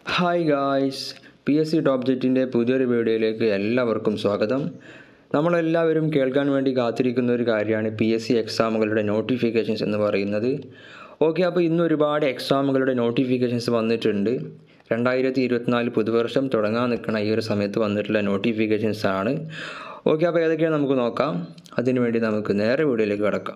hi guys P S C top ജെറ്റിൻ്റെ പുതിയൊരു വീഡിയോയിലേക്ക് എല്ലാവർക്കും സ്വാഗതം നമ്മളെല്ലാവരും കേൾക്കാൻ വേണ്ടി കാത്തിരിക്കുന്ന ഒരു കാര്യമാണ് പി എസ് സി എക്സാമുകളുടെ നോട്ടിഫിക്കേഷൻസ് എന്ന് പറയുന്നത് ഓക്കെ അപ്പോൾ ഇന്ന് ഒരുപാട് എക്സാമുകളുടെ നോട്ടിഫിക്കേഷൻസ് വന്നിട്ടുണ്ട് രണ്ടായിരത്തി ഇരുപത്തിനാല് പുതുവർഷം തുടങ്ങാൻ നിൽക്കുന്ന ഈ ഒരു സമയത്ത് വന്നിട്ടുള്ള നോട്ടിഫിക്കേഷൻസ് ആണ് ഓക്കെ അപ്പോൾ ഏതൊക്കെയാണ് നമുക്ക് നോക്കാം അതിനുവേണ്ടി നമുക്ക് നേരെ വീഡിയോയിലേക്ക് കിടക്കാം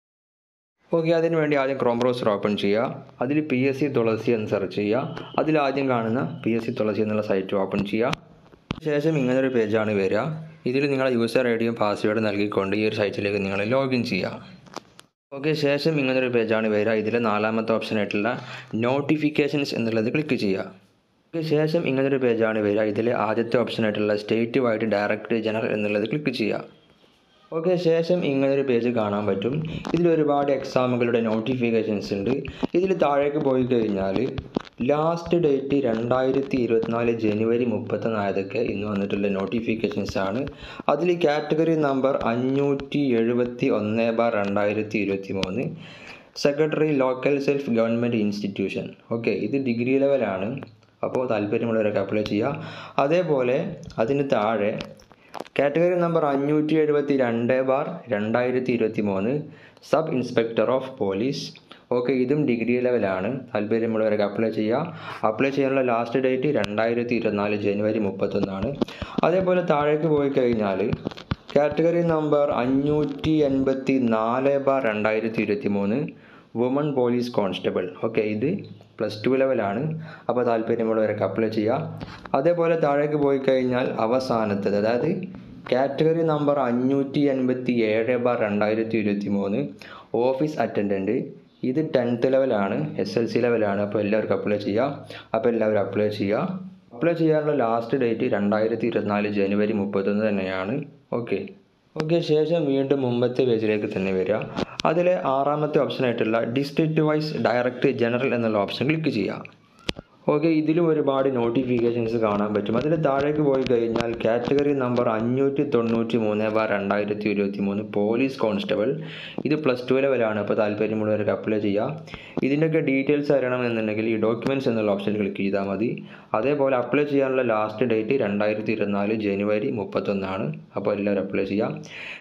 ഓക്കെ അതിന് വേണ്ടി ആദ്യം ക്രോം ബ്രൗസർ ഓപ്പൺ ചെയ്യുക അതിൽ പി എസ് സി തുളസി എന്ന് സെർച്ച് ചെയ്യുക അതിൽ ആദ്യം കാണുന്ന പി എസ് സി തുളസി എന്നുള്ള സൈറ്റ് ഓപ്പൺ ചെയ്യുക ശേഷം ഇങ്ങനൊരു പേജാണ് വരിക ഇതിൽ നിങ്ങളുടെ യൂസർ ഐ ഡിയും പാസ്വേഡ് നൽകിക്കൊണ്ട് ഈ ഒരു സൈറ്റിലേക്ക് നിങ്ങൾ ലോഗിൻ ചെയ്യുക ഓക്കെ ശേഷം ഇങ്ങനൊരു പേജാണ് വരിക ഇതിൽ നാലാമത്തെ ഓപ്ഷനായിട്ടുള്ള നോട്ടിഫിക്കേഷൻസ് എന്നുള്ളത് ക്ലിക്ക് ചെയ്യുക ഓക്കെ ശേഷം ഇങ്ങനൊരു പേജാണ് വരിക ഇതിൽ ആദ്യത്തെ ഓപ്ഷനായിട്ടുള്ള സ്റ്റേറ്റ് വൈഡ് ഡയറക്ടർ ജനറൽ എന്നുള്ളത് ക്ലിക്ക് ചെയ്യുക ഓക്കെ ശേഷം ഇങ്ങനൊരു പേജ് കാണാൻ പറ്റും ഇതിൽ ഒരുപാട് എക്സാമുകളുടെ നോട്ടിഫിക്കേഷൻസ് ഉണ്ട് ഇതിൽ താഴേക്ക് പോയി കഴിഞ്ഞാൽ ലാസ്റ്റ് ഡേറ്റ് രണ്ടായിരത്തി ഇരുപത്തിനാല് ജനുവരി മുപ്പത്തൊന്നായതൊക്കെ ഇന്ന് വന്നിട്ടുള്ള നോട്ടിഫിക്കേഷൻസ് ആണ് അതിൽ കാറ്റഗറി നമ്പർ അഞ്ഞൂറ്റി എഴുപത്തി ഒന്ന് ബാർ രണ്ടായിരത്തി ഇരുപത്തി മൂന്ന് secretary local self government institution okay ഇത് ഡിഗ്രി ലെവലാണ് അപ്പോൾ താല്പര്യമുള്ളവരൊക്കെ അപ്ലൈ ചെയ്യുക അതേപോലെ അതിന് താഴെ കാറ്റഗറി നമ്പർ അഞ്ഞൂറ്റി എഴുപത്തി രണ്ട് ബാർ രണ്ടായിരത്തി ഇരുപത്തി മൂന്ന് sub inspector of police okay ഇതും ഡിഗ്രി ലെവലാണ് താല്പര്യമുള്ളവരൊക്കെ അപ്ലൈ ചെയ്യുക അപ്ലൈ ചെയ്യാനുള്ള ലാസ്റ്റ് ഡേറ്റ് രണ്ടായിരത്തി ഇരുപത്തിനാല് ജനുവരി മുപ്പത്തൊന്നാണ് അതേപോലെ താഴേക്ക് പോയി കഴിഞ്ഞാൽ കാറ്റഗറി നമ്പർ അഞ്ഞൂറ്റി എൺപത്തി നാല് ബാർ രണ്ടായിരത്തി ഇരുപത്തി മൂന്ന് വുമൺ പോലീസ് കോൺസ്റ്റബിൾ ഓക്കെ ഇത് പ്ലസ് ടു ലെവലാണ് അപ്പോൾ താല്പര്യമുള്ളവരൊക്കെ അപ്ലൈ ചെയ്യുക അതേപോലെ താഴേക്ക് പോയി കഴിഞ്ഞാൽ അവസാനത്തത് അതായത് കാറ്റഗറി നമ്പർ അഞ്ഞൂറ്റി എൺപത്തി ഏഴ് ബാർ രണ്ടായിരത്തി ഇരുപത്തി മൂന്ന് ഓഫീസ് അറ്റൻഡൻറ്റ് ഇത് ടെൻത്ത് ലെവലാണ് എസ് എൽ സി ലെവലാണ് അപ്പോൾ എല്ലാവർക്കും അപ്ലൈ ചെയ്യുക അപ്പോൾ എല്ലാവരും അപ്ലൈ ചെയ്യുക അപ്ലൈ ചെയ്യാനുള്ള ലാസ്റ്റ് ഡേറ്റ് രണ്ടായിരത്തി ഇരുപത്തിനാല് ജനുവരി മുപ്പത്തൊന്ന് തന്നെയാണ് ഓക്കെ ഓക്കെ ശേഷം വീണ്ടും മുമ്പത്തെ പേജിലേക്ക് തന്നെ വരിക അതിലെ ആറാമത്തെ ഓപ്ഷനായിട്ടുള്ള ഡിസ്ട്രിക്റ്റ് വൈസ് ഡയറക്ടർ ജനറൽ എന്നുള്ള ഓപ്ഷൻ ക്ലിക്ക് ചെയ്യുക ഓക്കെ ഇതിലും ഒരുപാട് നോട്ടിഫിക്കേഷൻസ് കാണാൻ പറ്റും അതിൽ താഴേക്ക് പോയി കഴിഞ്ഞാൽ കാറ്റഗറി നമ്പർ അഞ്ഞൂറ്റി തൊണ്ണൂറ്റി മൂന്ന് ബാർ രണ്ടായിരത്തി ഇരുപത്തി മൂന്ന് പോലീസ് കോൺസ്റ്റബിൾ ഇത് പ്ലസ് ടു ലെവലാണ് അപ്പോൾ താല്പര്യമുള്ളവർക്ക് അപ്ലൈ ചെയ്യുക ഇതിൻ്റെയൊക്കെ ഡീറ്റെയിൽസ് അറിയണമെന്നുണ്ടെങ്കിൽ ഈ ഡോക്യുമെൻറ്റ്സ് എന്നുള്ള ഓപ്ഷൻ ക്ലിക്ക് ചെയ്താൽ മതി അതേപോലെ അപ്ലൈ ചെയ്യാനുള്ള ലാസ്റ്റ് ഡേറ്റ് രണ്ടായിരത്തി ഇരുപത്തിനാല് ജനുവരി മുപ്പത്തൊന്നാണ് അപ്പോൾ എല്ലാവരും അപ്ലൈ ചെയ്യാം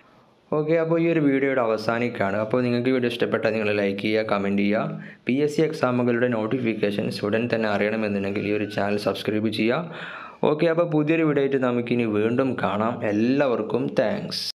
ഓക്കെ അപ്പോൾ ഈ ഒരു വീഡിയോയുടെ അവസാനിക്കുകയാണ് അപ്പോൾ നിങ്ങൾക്ക് വീഡിയോ ഇഷ്ടപ്പെട്ടാൽ നിങ്ങൾ ലൈക്ക് ചെയ്യുക കമൻറ്റ് ചെയ്യുക പി എസ് സി എക്സാമുകളുടെ നോട്ടിഫിക്കേഷൻസ് ഉടൻ തന്നെ അറിയണമെന്നുണ്ടെങ്കിൽ ഈ ഒരു ചാനൽ സബ്സ്ക്രൈബ് ചെയ്യുക ഓക്കെ അപ്പോൾ പുതിയൊരു വീഡിയോ ആയിട്ട് നമുക്കിനി വീണ്ടും കാണാം എല്ലാവർക്കും താങ്ക്സ്